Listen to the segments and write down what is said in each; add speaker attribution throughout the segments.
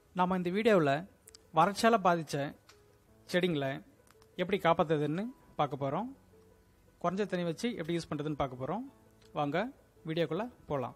Speaker 1: நாம் இந்த வீடியோவில் வறட்சியால் பாதித்த செடிங்களை எப்படி காப்பாற்றுறதுன்னு பார்க்க போகிறோம் குறைஞ்ச தண்ணி வச்சு எப்படி யூஸ் பண்ணுறதுன்னு பார்க்க போகிறோம் வாங்க வீடியோக்குள்ளே போகலாம்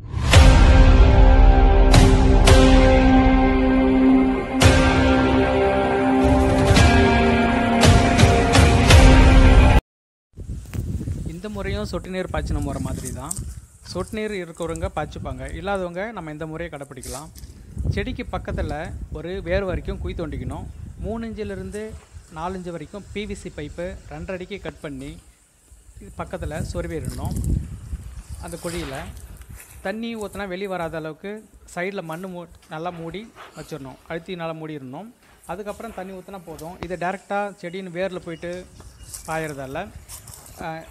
Speaker 1: இந்த முறையும் சொட்டு நீர் பாய்ச்சின முறை மாதிரி தான் சொட்டு நீர் இருக்கிறவங்க பாய்ச்சிப்பாங்க இல்லாதவங்க நம்ம இந்த முறையை கடைப்பிடிக்கலாம் செடிக்கு பக்கத்தில் ஒரு வேர் வரைக்கும் குழி தோண்டிக்கணும் மூணு இன்ச்சிலிருந்து நாலு இன்ச்சு வரைக்கும் பிவிசி பைப்பு ரெண்டரை அடிக்கு கட் பண்ணி இது பக்கத்தில் சொருவிடணும் அந்த குழியில் தண்ணி ஊற்றினா வெளியே வராத அளவுக்கு சைடில் மண் மூ நல்லா மூடி வச்சிடணும் அழுத்தி நல்லா மூடிடணும் அதுக்கப்புறம் தண்ணி ஊற்றினா போதும் இது டேரெக்டாக செடின்னு வேரில் போயிட்டு பாயறதால அஹ்,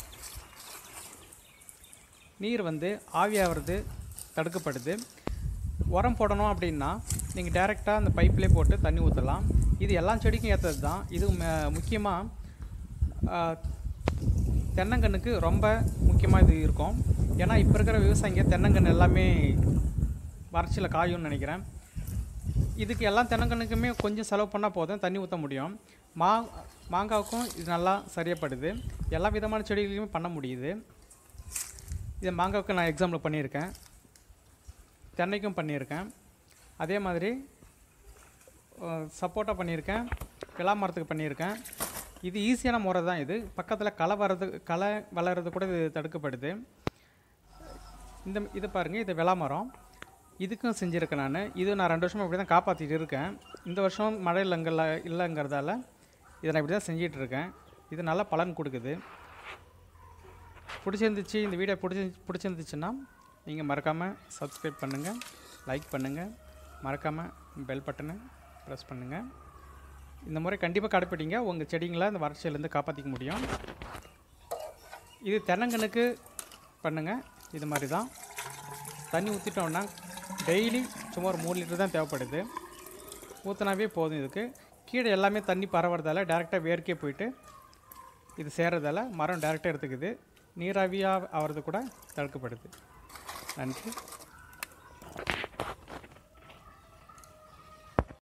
Speaker 1: நீர் வந்து ஆவியாகிறது தடுக்கப்படுது உரம் போடணும் அப்படின்னா நீங்கள் டைரெக்டாக அந்த பைப்லேயே போட்டு தண்ணி ஊற்றலாம் இது எல்லா செடிக்கும் ஏற்றது தான் இது முக்கியமாக தென்னங்கன்றுக்கு ரொம்ப முக்கியமாக இது இருக்கும் ஏன்னா இப்போ இருக்கிற விவசாயிங்க தென்னங்கன்று எல்லாமே வறட்சியில் காயும்னு நினைக்கிறேன் இதுக்கு எல்லா தென்னங்கன்றுக்குமே கொஞ்சம் செலவு பண்ணால் போதும் தண்ணி ஊற்ற முடியும் மா மாங்காவுக்கும் இது நல்லா சரியாப்படுது எல்லா விதமான செடிகளுக்குமே பண்ண முடியுது இது மாங்காவுக்கு நான் எக்ஸாம்பிள் பண்ணியிருக்கேன் தென்னைக்கும் பண்ணியிருக்கேன் அதே மாதிரி சப்போட்டா பண்ணியிருக்கேன் விளா மரத்துக்கு பண்ணியிருக்கேன் இது ஈஸியான முறை தான் இது பக்கத்தில் களை வர்றது களை வளர்றது கூட இது தடுக்கப்படுது இந்த இது பாருங்கள் இது விளா மரம் இதுக்கும் செஞ்சுருக்கேன் நான் இது நான் ரெண்டு வருஷமாக இப்படி தான் காப்பாற்றிட்டு இருக்கேன் இந்த வருஷம் மழை இல்லைங்கல்ல இல்லைங்கிறதால இதை நான் இப்படி தான் செஞ்சிட்டு இருக்கேன் இது நல்லா பலன் கொடுக்குது பிடிச்சிருந்துச்சு இந்த வீடியோ பிடிச்சி பிடிச்சிருந்துச்சுன்னா நீங்கள் மறக்காமல் சப்ஸ்கிரைப் பண்ணுங்கள் லைக் பண்ணுங்கள் மறக்காமல் பெல் பட்டனை ப்ரெஸ் பண்ணுங்கள் இந்த முறை கண்டிப்பாக கடைப்பிடிங்க உங்கள் செடிங்களை இந்த வறட்சியிலேருந்து காப்பாற்றிக்க முடியும் இது தென்னங்கன்றுக்கு பண்ணுங்கள் இது மாதிரி தான் தண்ணி ஊற்றிட்டோம்னா டெய்லி சும்மா ஒரு மூணு லிட்டர் தான் தேவைப்படுது ஊற்றினாவே போதும் இதுக்கு கீழே எல்லாமே தண்ணி பரவுறதால டேரெக்டாக வேர்க்கே போயிட்டு இது சேர்றதால மரம் டேரெக்டாக எடுத்துக்குது நீராவியாக ஆகிறது கூட தடுக்கப்படுது நன்றி